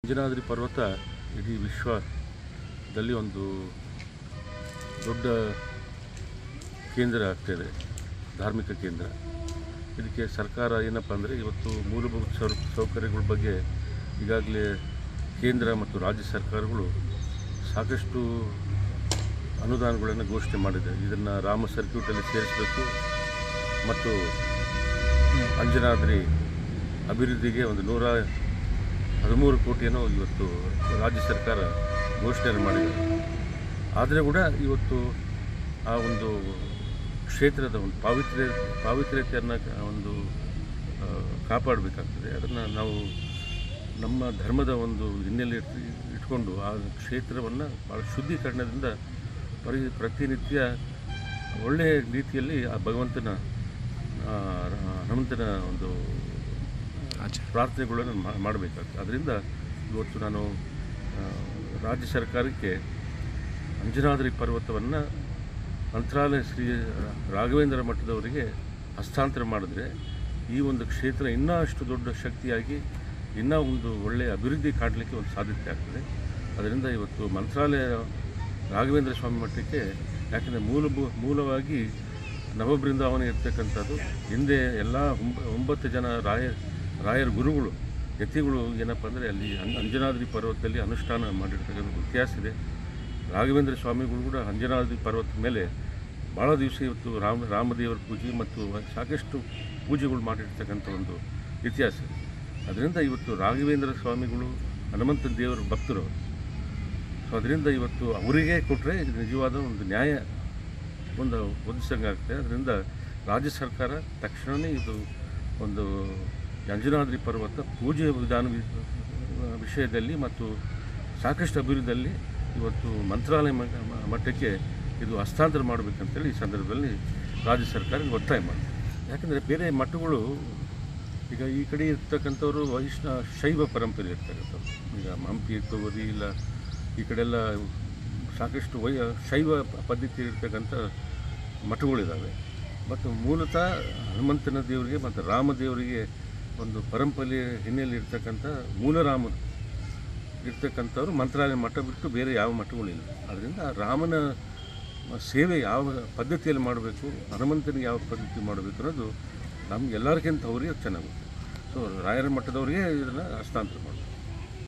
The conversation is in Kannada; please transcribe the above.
ಅಂಜನಾದ್ರಿ ಪರ್ವತ ಇಡೀ ವಿಶ್ವದಲ್ಲಿ ಒಂದು ದೊಡ್ಡ ಕೇಂದ್ರ ಆಗ್ತಾಯಿದೆ ಧಾರ್ಮಿಕ ಕೇಂದ್ರ ಇದಕ್ಕೆ ಸರ್ಕಾರ ಏನಪ್ಪ ಅಂದರೆ ಇವತ್ತು ಮೂಲಭೂತ ಸೌ ಸೌಕರ್ಯಗಳ ಬಗ್ಗೆ ಈಗಾಗಲೇ ಕೇಂದ್ರ ಮತ್ತು ರಾಜ್ಯ ಸರ್ಕಾರಗಳು ಸಾಕಷ್ಟು ಅನುದಾನಗಳನ್ನು ಘೋಷಣೆ ಮಾಡಿದೆ ಇದನ್ನು ರಾಮ ಸರ್ಕ್ಯೂಟಲ್ಲಿ ಸೇರಿಸಬೇಕು ಮತ್ತು ಅಂಜನಾದ್ರಿ ಅಭಿವೃದ್ಧಿಗೆ ಒಂದು ನೂರ ಹದಿಮೂರು ಕೋಟಿಯನ್ನು ಇವತ್ತು ರಾಜ್ಯ ಸರ್ಕಾರ ಘೋಷಣೆ ಮಾಡಿದೆ ಆದರೆ ಕೂಡ ಇವತ್ತು ಆ ಒಂದು ಕ್ಷೇತ್ರದ ಒಂದು ಪಾವಿತ್ರ್ಯ ಪಾವಿತ್ರ್ಯತೆಯನ್ನು ಒಂದು ಆ, ಕಾಪಾಡಬೇಕಾಗ್ತದೆ ಅದನ್ನು ನಾವು ನಮ್ಮ ಧರ್ಮದ ಒಂದು ಹಿನ್ನೆಲೆ ಇಟ್- ಇಟ್ಕೊಂಡು ಆ ಕ್ಷೇತ್ರವನ್ನು ಭಾಳ ಶುದ್ಧೀಕರಣದಿಂದ ಪರಿ ಪ್ರತಿನಿತ್ಯ ಒಳ್ಳೆಯ ರೀತಿಯಲ್ಲಿ ಆ ಭಗವಂತನ ಆ, ಹನುಮಂತನ ಒಂದು ಪ್ರಾರ್ಥನೆಗಳನ್ನು ಮಾ- ಮಾಡಬೇಕಾಗ್ತದೆ ಅದರಿಂದ ಇವತ್ತು ನಾನು ಆ, ರಾಜ್ಯ ಸರ್ಕಾರಕ್ಕೆ ಅಂಜನಾದ್ರಿ ಪರ್ವತವನ್ನು ಮಂತ್ರಾಲಯ ಶ್ರೀ ರಾಘವೇಂದ್ರ ಮಠದವರಿಗೆ ಹಸ್ತಾಂತರ ಮಾಡಿದ್ರೆ ಈ ಒಂದು ಕ್ಷೇತ್ರ ಇನ್ನೂ ಅಷ್ಟು ದೊಡ್ಡ ಶಕ್ತಿಯಾಗಿ ಇನ್ನೂ ಒಂದು ಒಳ್ಳೆಯ ಅಭಿವೃದ್ಧಿ ಕಾಡಲಿಕ್ಕೆ ಒಂದು ಸಾಧ್ಯತೆ ಆಗ್ತದೆ ಅದರಿಂದ ಇವತ್ತು ಮಂತ್ರಾಲಯ ರಾಘವೇಂದ್ರ ಸ್ವಾಮಿ ಮಠಕ್ಕೆ ಯಾಕಂದರೆ ಮೂಲಭೂ ಮೂಲವಾಗಿ ನವಬೃಂದಾವನ ಇರ್ತಕ್ಕಂಥದ್ದು ಹಿಂದೆ ಎಲ್ಲ ಒಂಬ ಒಂಬತ್ತು ಜನ ರಾಯ ರಾಯರ ಗುರುಗಳು ಯತಿಗಳು ಏನಪ್ಪ ಅಂದರೆ ಅಲ್ಲಿ ಅಂ- ಅಂಜನಾದ್ರಿ ಪರ್ವತದಲ್ಲಿ ಅನುಷ್ಠಾನ ಮಾಡಿರ್ತಕ್ಕಂಥ ಇತಿಹಾಸ ಇದೆ ರಾಘವೇಂದ್ರ ಸ್ವಾಮಿಗಳು ಕೂಡ ಅಂಜನಾದ್ರಿ ಪರ್ವತದ ಮೇಲೆ ಭಾಳ ದಿವಸ ಇವತ್ತು ರಾಮ ರಾಮದೇವರ ಪೂಜೆ ಮತ್ತು ಸಾಕಷ್ಟು ಪೂಜೆಗಳು ಮಾಡಿರ್ತಕ್ಕಂಥ ಒಂದು ಇತಿಹಾಸ ಇದೆ. ಅದರಿಂದ ಇವತ್ತು ರಾಘವೇಂದ್ರ ಸ್ವಾಮಿಗಳು ಹನುಮಂತ ದೇವರ ಭಕ್ತರು ಸೊ ಅದರಿಂದ ಇವತ್ತು ಅವರಿಗೆ ಕೊಟ್ಟರೆ ನಿಜವಾದ ಒಂದು ನ್ಯಾಯ ಒಂದು ಒದಗಿಸಂಗೆ ಆಗ್ತದೆ ಅದರಿಂದ ರಾಜ್ಯ ಸರ್ಕಾರ ತಕ್ಷಣವೇ ಇದು ಒಂದು ಅಂಜನಾದ್ರಿ ಪರ್ವತ ಪೂಜೆ ವಿಧಾನ ವಿ- ವಿಷಯದಲ್ಲಿ ಮತ್ತು ಸಾಕಷ್ಟು ಅಭಿವೃದ್ಧಿಯಲ್ಲಿ ಇವತ್ತು ಮಂತ್ರಾಲಯ ಮ- ಮ- ಮಟ್ಟಕ್ಕೆ ಇದು ಹಸ್ತಾಂತರ ಮಾಡಬೇಕಂತೇಳಿ ಈ ಸಂದರ್ಭದಲ್ಲಿ ರಾಜ್ಯ ಸರ್ಕಾರ ಒತ್ತಾಯ ಮಾಡಿ ಯಾಕಂದರೆ ಬೇರೆ ಮಠಗಳು ಈಗ ಈ ಕಡೆ ಇರ್ತಕ್ಕಂಥವ್ರು ವೈಷ್ಣ ಶೈವ ಪರಂಪರೆ ಇರ್ತಕ್ಕಂಥವ್ರು ಈಗ ಹಂಪಿ ತಗೋರಿ ಇಲ್ಲ ಈ ಕಡೆಲ್ಲ ಸಾಕಷ್ಟು ವೈ ಶೈವ ಪ- ಪದ್ಧತಿ ಇರ್ತಕ್ಕಂಥ ಮಠಗಳಿದ್ದಾವೆ ಮತ್ತು ಮೂಲತಃ ಹನುಮಂತನ ದೇವರಿಗೆ ಮತ್ತು ರಾಮದೇವರಿಗೆ ಒಂದು ಪರಂಪರೆ ಹಿನ್ನೆಲೆ ಇರ್ತಕ್ಕಂಥ ಮೂಲರಾಮ ಇರ್ತಕ್ಕಂಥವ್ರು ಮಂತ್ರಾಲಯ ಮಠ ಬಿಟ್ಟು ಬೇರೆ ಯಾವ ಮಠಗಳಿಲ್ಲ ಅದರಿಂದ ರಾಮನ ಸೇವೆ ಯಾವ ಪದ್ಧತಿಯಲ್ಲಿ ಮಾಡಬೇಕು ಹನುಮಂತನಿಗೆ ಯಾವ ಪದ್ಧತಿ ಮಾಡಬೇಕು ಅನ್ನೋದು ನಮ್ಗೆ ಎಲ್ಲರಿಗಿಂತ ಅವರಿಗೆ ಚೆನ್ನಾಗುತ್ತೆ ಸೊ ರಾಯರ ಮಠದವರಿಗೆ ಇದನ್ನು ಹಸ್ತಾಂತರ ಮಾಡಬೇಕು